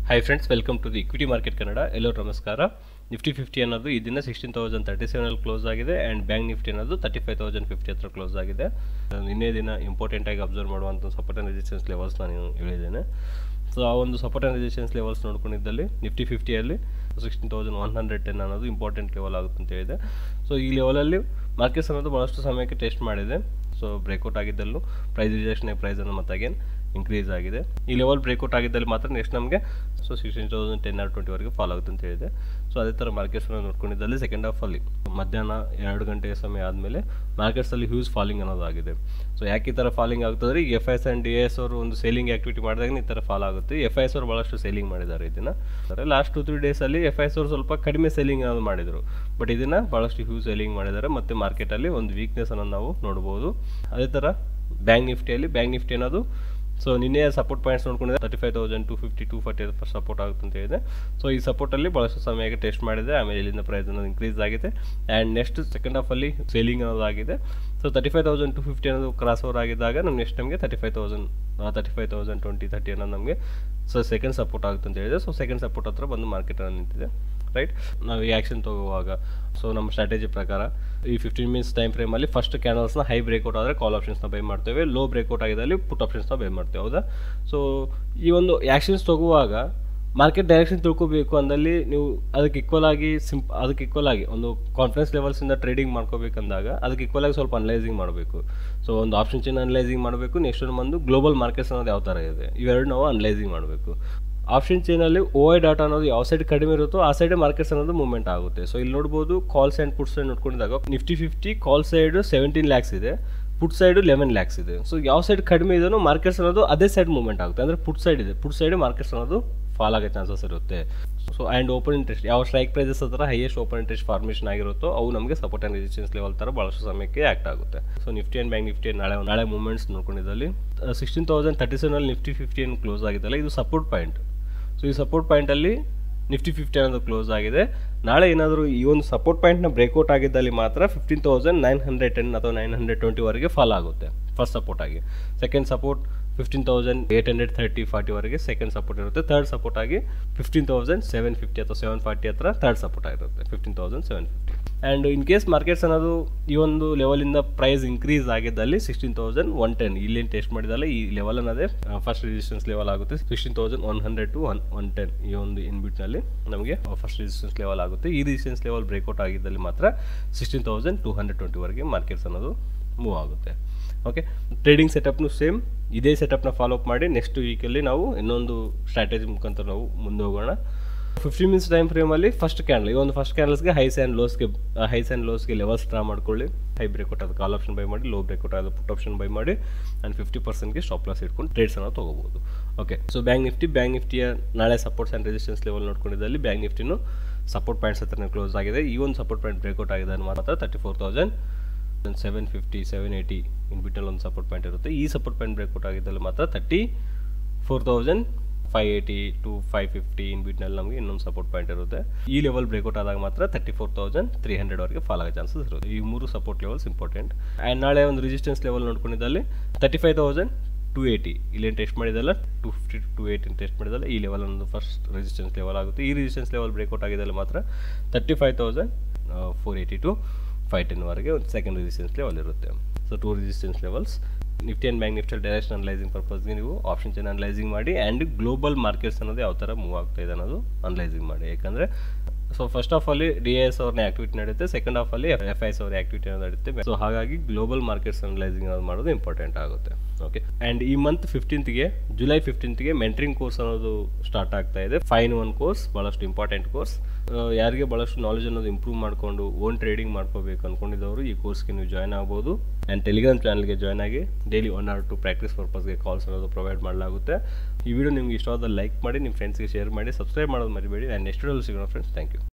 hi friends welcome to the equity market Kannada ಎಲ್ಲರೂ ನಮಸ್ಕಾರ Nifty fifty ಅನ್ನೋದು ಈ ದಿನ ಸಿಕ್ಸ್ಟೀನ್ ತೌಸಂಡ್ ತರ್ಟಿ ಸೆವೆನಲ್ಲಿ ಕ್ಲೋಸ್ ಆಗಿದೆ ಆ್ಯಂಡ್ ಬ್ಯಾಂಕ್ ನಿಫ್ಟಿ ಅನ್ನೋದು ತರ್ಟಿ ಫೈವ್ ತೌಸಂಡ್ ಫಿಫ್ಟಿ ಹತ್ರ ಕ್ಲೋಸ್ ಆಗಿದೆ ನಾನು ನಿನ್ನೆ ದಿನ ಇಂಪಾರ್ಟೆಂಟ್ ಆಗಿ ಅಬ್ಸರ್ವ್ ಮಾಡುವಂಥ ಸಪೋರ್ಟ್ ಆ್ಯಂಡ್ ರೆಸಿಸ್ಟೆನ್ಸ್ ಲೆವೆಲ್ಸ್ ನಾನು ಹೇಳಿದ್ದೇನೆ ಸೊ ಆ ಒಂದು ಸಪೋರ್ಟ್ ಆ್ಯಂಡ್ ರೆಸಿಸ್ಟೆನ್ಸ್ ಲೆವೆಲ್ಸ್ ನೋಡ್ಕೊಂಡಿದ್ದಲ್ಲಿ ನಿಫ್ಟಿ ಫಿಫ್ಟಿಯಲ್ಲಿ sixteen thousand one hundred ten ಅನ್ನೋದು ಇಂಪಾರ್ಟೆಂಟ್ ಲೆವೆಲ್ ಆಗುತ್ತೆ ಅಂತ ಹೇಳಿದೆ ಸೊ ಈ ಲೆವೆಲಲ್ಲಿ ಮಾರ್ಕೆಟ್ಸ್ ಅನ್ನೋದು ಭಾಳಷ್ಟು ಸಮಯಕ್ಕೆ ಟೆಸ್ಟ್ ಮಾಡಿದೆ ಸೊ ಬ್ರೇಕ್ಔಟ್ ಆಗಿದ್ದಲ್ಲೂ ಪ್ರೈಸ್ ರಿಜೆಕ್ಷನ್ ಪ್ರೈಸ್ ಅನ್ನು ಮತ್ತೆ ಅಗೇನ್ ಇನ್ಕ್ರೀಸ್ ಆಗಿದೆ ಈ ಲೆವೆಲ್ ಬ್ರೇಕ್ಔಟ್ ಆಗಿದ್ದಲ್ಲಿ ಮಾತ್ರ ನೆಕ್ಸ್ಟ್ ನಮಗೆ so sixteen thousand ten or ಟ್ವೆಂಟಿವರೆಗೆ ಫಾಲ್ ಆಗುತ್ತೆ ಅಂತ ಹೇಳಿದೆ ಸೊ ಅದೇ ಥರ ಮಾರ್ಕೆಟ್ಸನ್ನು ನೋಡ್ಕೊಂಡಿದ್ದಲ್ಲಿ ಸೆಕೆಂಡ್ ಹಾಫಲ್ಲಿ ಮಧ್ಯಾಹ್ನ ಎರಡು ಗಂಟೆಯ ಸಮಯ ಆದಮೇಲೆ ಮಾರ್ಕೆಟ್ಸಲ್ಲಿ ಹ್ಯೂಸ್ ಫಾಲಿಂಗ್ ಅನ್ನೋದಾಗಿದೆ ಸೊ ಯಾಕೆ ಈ ಥರ ಫಾಲಿಂಗ್ ಆಗ್ತದೆ ಈಗ F S and D S ಅವರು ಒಂದು ಸೇಲಿಂಗ್ ಆ್ಯಕ್ಟಿವಿಟಿ ಮಾಡಿದಾಗ ಈ ಥರ ಫಾಲ್ ಆಗುತ್ತೆ ಎಫ್ ಐ ಎಸ್ ಅವರು ಭಾಳಷ್ಟು ಸೇಲಿಂಗ್ ಮಾಡಿದ್ದಾರೆ ಇದನ್ನು ಲಾಸ್ಟ್ ಟು ತ್ರೀ ಡೇಸಲ್ಲಿ ಎಫ್ ಐ ಎಸ್ ಅವರು ಸ್ವಲ್ಪ ಕಡಿಮೆ ಸೇಲಿಂಗ್ ಅನ್ನೋದು ಮಾಡಿದರು ಬಟ್ ಇದನ್ನು ಭಾಳಷ್ಟು ಹ್ಯೂಸ್ ಸೇಲಿಂಗ್ ಮಾಡಿದ್ದಾರೆ ಮತ್ತು ಮಾರ್ಕೆಟಲ್ಲಿ ಒಂದು ವೀಕ್ನೆಸ್ ಅನ್ನೋದು ನಾವು ನೋಡ್ಬೋದು ಅದೇ ಥರ ಬ್ಯಾಂಕ್ ನಿಫ್ಟಿಯಲ್ಲಿ ಬ್ಯಾಂಕ್ ನಿಫ್ಟಿ ಅನ್ನೋದು ಸೊ ನಿನ್ನೆ ಸಪೋರ್ಟ್ ಪಾಯಿಂಟ್ಸ್ ನೋಡ್ಕೊಂಡಿದ್ದೆ thirty five thousand two fifty two forty support ಆಗುತ್ತೆ ಅಂತ ಹೇಳಿದೆ ಸೊ ಈ ಸಪೋರ್ಟಲ್ಲಿ ಭಾಳಷ್ಟು ಸಮಯಕ್ಕೆ ಟೆಸ್ಟ್ ಮಾಡಿದೆ ಆಮೇಲೆ ಇಲ್ಲಿಂದ ಪ್ರೈಸ್ ಅನ್ನೋದು ಇನ್ಕ್ರೀಸ್ ಆಗಿದೆ ಆ್ಯಂಡ್ ನೆಕ್ಸ್ಟ್ ಸೆಕೆಂಡ್ ಹಾಫಲ್ಲಿ ಸೇಲಿಂಗ್ ಅನ್ನೋದಾಗಿದೆ so thirty five thousand two fifty ಅನ್ನೋದು ಕ್ರಾಸ್ ಓವರ್ ಆಗಿದ್ದಾಗ ನಮ್ಗೆ ನೆಕ್ಸ್ಟ್ ನಮಗೆ thirty five thousand thirty five thousand twenty thirty ಅನ್ನೋದು ನಮಗೆ ಸೊ ಸೆಕೆಂಡ್ ಸಪೋರ್ಟ್ ಆಗುತ್ತೆ ಅಂತ ಹೇಳಿದೆ ಸೊ ಸೆಕೆಂಡ್ ಸಪೋರ್ಟ್ ಹತ್ರ ಬಂದು ಮಾರ್ಕೆಟ್ ನಿಂತಿದೆ ರೈಟ್ ನಾವು ಈ ಆ್ಯಕ್ಷನ್ ತೊಗೋವಾಗ ಸೊ ನಮ್ಮ ಸ್ಟ್ರಾಟಜಿ ಪ್ರಕಾರ ಈ ಫಿಫ್ಟೀನ್ ಮಿನಿಟ್ಸ್ ಟೈಮ್ ಫ್ರೇಮಲ್ಲಿ ಫಸ್ಟ್ ಕ್ಯಾನಲ್ಸ್ನ ಹೈ ಬ್ರೇಕ್ಔಟ್ ಆದರೆ ಕಾಲ್ ಆಪ್ಷನ್ಸ್ನ ಬೈ ಮಾಡ್ತೇವೆ ಲೋ ಬ್ರೇಕ್ಔಟ್ ಆಗಿದ್ದಲ್ಲಿ ಪುಟ್ ಆಪ್ಷನ್ಸ್ನ ಬೈ ಮಾಡ್ತೇವೆ ಹೌದಾ ಸೊ ಈ ಒಂದು ಆ್ಯಕ್ಷನ್ಸ್ ತೊಗುವಾಗ ಮಾರ್ಕೆಟ್ ಡೈರೆಕ್ಷನ್ ತಿಳ್ಕೊಬೇಕು ಅಂದಲ್ಲಿ ನೀವು ಅದಕ್ಕೆ ಈಕ್ವಲ್ ಆಗಿ ಸಿಂಪ್ ಅದಕ್ಕೆ ಈಕ್ವಲ್ ಆಗಿ ಒಂದು ಕಾನ್ಫಿಡೆನ್ಸ್ ಲೆವೆಲ್ಸಿಂದ ಟ್ರೇಡಿಂಗ್ ಮಾಡ್ಕೋಬೇಕಂದಾಗ ಅದಕ್ಕೆ ಈಕ್ವಲ್ ಆಗಿ ಸ್ವಲ್ಪ ಅನಲೈಸಿಂಗ್ ಮಾಡಬೇಕು ಸೊ ಒಂದು ಆಪ್ಷನ್ ಚೇನ್ ಅನಲೈಸಿಂಗ್ ಮಾಡಬೇಕು ನೆಕ್ಸ್ಟ್ ಬಂದು ಗ್ಲೋಬಲ್ ಮಾರ್ಕೆಟ್ಸ್ ಅನ್ನೋದು ಯಾವ ಥರ ಇದೆ ಇವೆರಡು ನಾವು ಅನಲೈಸಿಂಗ್ ಮಾಡಬೇಕು ಆಪ್ಷನ್ ಚೇನಲ್ಲಿ ಓ ಐ ಡಾಟಾ ಅನ್ನೋದು ಯಾವ ಸೈಡ್ ಕಡಿಮೆ ಇರುತ್ತೋ ಆ ಸೈಡ್ ಮಾರ್ಕೆಟ್ಸ್ ಅನ್ನೋದು ಮೂವ್ಮೆಂಟ್ ಆಗುತ್ತೆ ಸೊ ಇಲ್ಲಿ ನೋಡ್ಬೋದು ಕಾಲ್ ಸೈಡ್ ಪುಟ್ ಸೈಡ್ ನೋಡ್ಕೊಂಡಿದ್ದಾಗ Nifty fifty call side seventeen lakhs ಇದೆ ಪುಟ್ ಸೈಡು ಲೆವೆನ್ ಲ್ಯಾಕ್ಸ್ ಇದೆ ಸೊ ಯಾವ ಸೈಡ್ ಕಡಿಮೆ ಇದೆಯೋ ಮಾರ್ಕೆಟ್ಸ್ ಅನ್ನೋದು ಅದೇ ಸೈಡ್ ಮೂವ್ಮೆಂಟ್ ಆಗುತ್ತೆ ಅಂದರೆ ಪುಟ್ ಸೈಡ್ ಇದೆ ಪುಟ್ ಸೈಡ್ ಮಾರ್ಕೆಟ್ಸ್ ಅನ್ನೋದು ಫಾಲ್ ಆಗೋ ಚಾನ್ಸಸ್ ಇರುತ್ತೆ ಸೊ ಆ್ಯಂಡ್ ಓಪನ್ ಇಂಟ್ರೆಸ್ಟ್ ಯಾವ ಸ್ಟ್ರೈಕ್ ಪ್ರೈಸಸ್ ಹತ್ರ ಹೈಯೆಸ್ಟ್ ಓಪನ್ ಇಂಟ್ರೆಸ್ಟ್ ಫಾರ್ಮೇಷನ್ ಆಗಿರುತ್ತೋ ಅವು ನಮಗೆ ಸಪೋರ್ಟ್ ಆ್ಯಂಡ್ ರೆಸಿಸ್ಟೆನ್ಸ್ ಲೆವೆಲ್ ಥರ ಭಾಳಷ್ಟು ಸಮಯಕ್ಕೆ ಆ್ಯಕ್ಟ್ ಆಗುತ್ತೆ so Nifty and bank Nifty ನಾಳೆ ನಾಳೆ ಮೂವ್ಮೆಂಟ್ಸ್ ನೋಡ್ಕೊಂಡಿದ್ದಲ್ಲಿ ಸಿಕ್ಸ್ಟೀನ್ ತೌಸಂಡ್ ತರ್ಟಿ ಸೆವೆನಲ್ಲಿ ನಿಫ್ಟಿ ಫಿಫ್ಟಿ ಏನು ಕ್ಲೋಸ್ ಆಗಿದ್ದಲ್ಲ ಇದು ಸಪೋರ್ಟ್ ಪಾಯಿಂಟ್ ಸೊ ಈ ಸಪೋರ್ಟ್ ಪಾಯಿಂಟಲ್ಲಿ ನಿಫ್ಟಿ ಫಿಫ್ಟಿ ಅನ್ನೋದು ಕ್ಲೋಸ್ ಆಗಿದೆ ನಾಳೆ ಏನಾದರೂ ಈ ಒಂದು ಸಪೋರ್ಟ್ ಪಾಯಿಂಟ್ನ ಬ್ರೇಕ್ಔಟ್ ಆಗಿದ್ದಲ್ಲಿ ಮಾತ್ರ fifteen thousand nine hundred ten ಅಥವಾ ನೈನ್ ಹಂಡ್ರೆಡ್ ಟ್ವೆಂಟಿವರೆಗೆ ಫಾಲ್ ಆಗುತ್ತೆ ಫಸ್ಟ್ ಸಪೋರ್ಟ್ ಆಗಿ second support fifteen thousand eight hundred thirty ಫಾರ್ಟಿವರೆಗೆ ಸೆಕೆಂಡ್ ಸಪೋರ್ಟ್ ಇರುತ್ತೆ ಥರ್ಡ್ ಸಪೋರ್ಟ್ ಆಗಿ ಫಿಫ್ಟೀನ್ ತೌಸಂಡ್ ಸೆವೆನ್ ಫಿಫ್ಟಿ ಅಥವಾ ಸೆವೆನ್ ಫಾರ್ಟಿ ಹತ್ರ ಥರ್ಡ್ ಸಪೋರ್ಟ್ ಆಗಿರುತ್ತೆ fifteen thousand seven fifty and in case markets ಅನ್ನೋದು ಈ ಒಂದು ಲೆವೆಲಿಂದ ಪ್ರೈಸ್ ಇನ್ಕ್ರೀಸ್ ಆಗಿದ್ದಲ್ಲಿ ಸಿಕ್ಸ್ಟೀನ್ ತೌಸಂಡ್ ಒನ್ ಟೆನ್ ಇಲ್ಲೇನು ಟೆಸ್ಟ್ ಮಾಡಿದಲ್ಲ ಈ ಲೆವೆಲ್ ಅನ್ನೋದೇ ಫಸ್ಟ್ ರೆಸಿಸ್ಟೆನ್ಸ್ ಲೆವೆಲ್ ಆಗುತ್ತೆ sixteen thousand one hundred to one one ten ಈ ಒಂದು ಇನ್ಬಿಟ್ನಲ್ಲಿ ನಮಗೆ ಫಸ್ಟ್ ರೆಸಿಸ್ಟೆನ್ಸ್ ಲೆವೆಲ್ ಆಗುತ್ತೆ ಈ ರೆಸಿಸ್ಟೆನ್ಸ್ ಲೆವೆಲ್ ಬ್ರೇಕ್ಔಟ್ ಆಗಿದ್ದಲ್ಲಿ ಮಾತ್ರ ಸಿಕ್ಸ್ಟೀನ್ ತೌಸಂಡ್ ಟು ಹಂಡ್ರೆಡ್ ಟ್ವೆಂಟಿವರೆಗೆ ಮಾರ್ಕೆಟ್ಸ್ ಅನ್ನೋದು ಮೂವ್ ಆಗುತ್ತೆ ಓಕೆ ಟ್ರೇಡಿಂಗ್ ಸೆಟಪ್ನು ಸೇಮ್ ಇದೇ ಸೆಟಪ್ನ ಫಾಲೋ ಅಪ್ ಮಾಡಿ ನೆಕ್ಸ್ಟ್ ವೀಕಲ್ಲಿ ನಾವು ಇನ್ನೊಂದು ಸ್ಟ್ರಾಟಜಿ ಮುಖಾಂತರ ನಾವು ಮುಂದೆ ಹೋಗೋಣ ಫಿಫ್ಟೀನ್ ಮಿನಿಟ್ಸ್ ಟೈಮ್ ಫ್ರೇಮಲ್ಲಿ ಫಸ್ಟ್ ಕ್ಯಾನ್ಲ್ ಈ ಒಂದು ಫಸ್ಟ್ ಕ್ಯಾನ್ಲ್ಸ್ಗೆ ಹೈಸ್ ಆ್ಯಂಡ್ ಲೋಸ್ಗೆ ಹೈಸ್ ಆ್ಯಂಡ್ ಲೋಸ್ಗೆ ಲೆವೆಲ್ಸ್ ಡ್ರಾ ಮಾಡ್ಕೊಳ್ಳಿ ಹೈ ಬ್ರೇಕ್ಔಟ್ ಅದು ಕಾಲ್ ಆಪ್ಷನ್ ಬೈ ಮಾಡಿ ಲೋ ಬ್ರೇಕ್ಔಟ್ ಅದು ಪುಟ್ ಆಪ್ಷನ್ ಬೈ ಮಾಡಿ ಆ್ಯಂಡ್ ಫಿಫ್ಟಿ ಪರ್ಸೆಂಟ್ಗೆ ಸ್ಟಾಪ್ ಲಾಸ್ ಇಟ್ಕೊಂಡು ಟ್ರೇಡ್ಸ್ ಅನ್ನು ತೊಗೋಬೋದು okay so bank Nifty bank ನಿಫ್ಟಿಯ ನಾಳೆ ಸಪೋರ್ಟ್ಸ್ ಆ್ಯಂಡ್ ರೆಸಿಸ್ಟೆನ್ಸ್ ಲೆವೆಲ್ ನೋಡ್ಕೊಂಡಿದ್ದಲ್ಲಿ ಬ್ಯಾಂಕ್ ನಿಫ್ಟಿನೂ ಸಪೋರ್ಟ್ ಪಾಯಿಂಟ್ಸ್ ಹತ್ರ ಕ್ಲೋಸ್ ಆಗಿದೆ ಈ ಒಂದು ಸಪೋರ್ಟ್ ಪಾಯಿಂಟ್ ಬ್ರೇಕ್ಔಟ್ ಆಗಿದೆ ಮಾತ್ರ thirty four thousand seven fifty seven eighty in ಬಿಟ್ಟಲ್ಲಿ ಒಂದು ಸಪೋರ್ಟ್ ಪಾಯಿಂಟ್ ಇರುತ್ತೆ ಈ ಸಪೋರ್ಟ್ ಪಾಯಿಂಟ್ ಬ್ರೇಕ್ಔಟ್ ಆಗಿದ್ದಲ್ಲಿ ಮಾತ್ರ thirty four thousand five eighty to five fifty in ಬಿಟ್ನಲ್ಲಿ ನಮಗೆ ಇನ್ನೊಂದು ಸಪೋರ್ಟ್ ಪಾಯಿಂಟ್ ಇರುತ್ತೆ ಈ ಲೆವೆಲ್ ಬ್ರೇಕ್ಔಟ್ ಆದಾಗ ಮಾತ್ರ ತರ್ಟಿ ಫೋರ್ ತೌಸಂಡ್ ತ್ರೀ ಹಂಡ್ರೆಡ್ವರೆಗೆ ಫಾಲ್ ಆಗೋ ಚಾನ್ಸಸ್ ಇರುತ್ತೆ ಈ ಮೂರು ಸಪೋರ್ಟ್ ಲೆವೆಲ್ಸ್ ಇಂಪಾರ್ಟೆಂಟ್ ಆ್ಯಂಡ್ ನಾಳೆ ಒಂದು ರೆಸಿಸ್ಟೆನ್ಸ್ ಲೆವೆಲ್ ನೋಡ್ಕೊಂಡಿದ್ದಲ್ಲಿ thirty five thousand two eighty ಇಲ್ಲೇನು ಟೆಸ್ಟ್ ಮಾಡಿದಲ್ಲ ಟು ಫಿಫ್ಟಿ ಟು ಏಯ್ಟಿನ ಟೆಸ್ಟ್ ಮಾಡಿದಲ್ಲ ಈ ಲೆವೆಲ್ ಒಂದು ಫಸ್ಟ್ ರೆಸಿಸ್ಟೆನ್ಸ್ ಲೆವೆಲ್ ಆಗುತ್ತೆ ಈ ರೆಸಿಸ್ಟೆನ್ಸ್ ಲೆವೆಲ್ ಬ್ರೇಕ್ಔಟ್ ಆಗಿದ್ದಲ್ಲಿ ಮಾತ್ರ thirty five thousand four eighty to five ಟೆನ್ವರೆಗೆ ಒಂದು ಸೆಕೆಂಡ್ ರೆಸಿಸ್ಟೆನ್ಸ್ ಲೆವೆಲ್ ಇರುತ್ತೆ so two resistance levels Nifty and bank Nifty direction analysing ಪರ್ಪಸ್ಗೆ ನೀವು ಆಪ್ಷನ್ ಚೇನ್ ಅನಲೈಸಿಂಗ್ ಮಾಡಿ ಆ್ಯಂಡ್ ಗ್ಲೋಬಲ್ ಮಾರ್ಕೆಟ್ಸ್ ಅನ್ನೋದು ಯಾವ ಥರ ಮೂವ್ ಆಗ್ತಾ ಇದೆ ಅನ್ನೋದು ಅನಲೈಸಿಂಗ್ ಮಾಡಿ ಯಾಕಂದರೆ ಸೊ ಫಸ್ಟ್ ಆಫ್ ಅಲ್ಲಿ ಡಿ ಎಸ್ ಅವ್ರನ್ನ ಆಕ್ಟಿವಿಟಿ ನಡೆಯುತ್ತೆ ಸೆಕೆಂಡ್ ಆಫ್ ಅಲ್ಲಿ ಎಫ್ ಐಸ್ ಅವ್ರ ಆಕ್ಟಿವಿಟಿ ಅನ್ನೋದು ನಡೆಯುತ್ತೆ ಸೊ ಹಾಗಾಗಿ ಗ್ಲೋಬಲ್ ಮಾರ್ಕೆಟ್ಸ್ ಅನಲೈಸಿಂಗ್ ಅನ್ನೋದು ಮಾಡೋದು ಇಂಪಾರ್ಟೆಂಟ್ ಆಗುತ್ತೆ ಓಕೆ ಆ್ಯಂಡ್ ಈ ಮಂತ್ ಫಿಫ್ಟೀನ್ತ್ಗೆ ಜುಲೈ ಫಿಫ್ಟೀನ್ತ್ಗೆ ಮೆಂಟ್ರಿಂಗ್ ಕೋರ್ಸ್ ಅನ್ನೋದು ಸ್ಟಾರ್ಟ್ ಆಗ್ತಾ ಇದೆ ಫೈನ್ ಒನ್ ಕೋರ್ಸ್ ಭಾಳಷ್ಟು ಇಂಪಾರ್ಟೆಂಟ್ ಕೋರ್ಸ್ ಯಾರಿಗೆ ಭಾಳಷ್ಟು ನಾಲೆಜ್ ಅನ್ನೋದು ಇಂಪ್ರೂವ್ ಮಾಡಿಕೊಂಡು ಓನ್ ಟ್ರೇಡಿಂಗ್ ಮಾಡ್ಕೋಬೇಕು ಅಂದ್ಕೊಂಡಿದ್ದವರು ಈ ಕೋರ್ಸ್ಗೆ ನೀವು ಜಾಯ್ನ್ ಆಗ್ಬೋದು ಆ್ಯಂಡ್ ಟೆಲಿಗ್ರಾಮ್ ಚಾನಲ್ಗೆ ಜಾಯ್ನ್ ಆಗಿ daily one or two practice ಪರ್ಪಸ್ಗೆ ಕಾಲ್ಸ್ ಅನ್ನೋದು ಪ್ರೊವೈಡ್ ಮಾಡಲಾಗುತ್ತೆ ಈ ವಿಡಿಯೋ ನಿಮ್ಗೆ ಇಷ್ಟವಾದ ಲೈಕ್ ಮಾಡಿ ನಿಮ್ಮ ಫ್ರೆಂಡ್ಸ್ಗೆ ಶೇರ್ ಮಾಡಿ ಸಬ್ಸ್ಕ್ರೈಬ್ ಮಾಡೋದು ಮರಿಬೇಡಿ ಆ್ಯಂಡ್ ನೆಕ್ಸ್ಟ್ ವಿಡಿಯೋಲಿ ಸಿಗೋಣ ಫ್ರೆಂಡ್ಸ್ ಥ್ಯಾಂಕ್ ಯು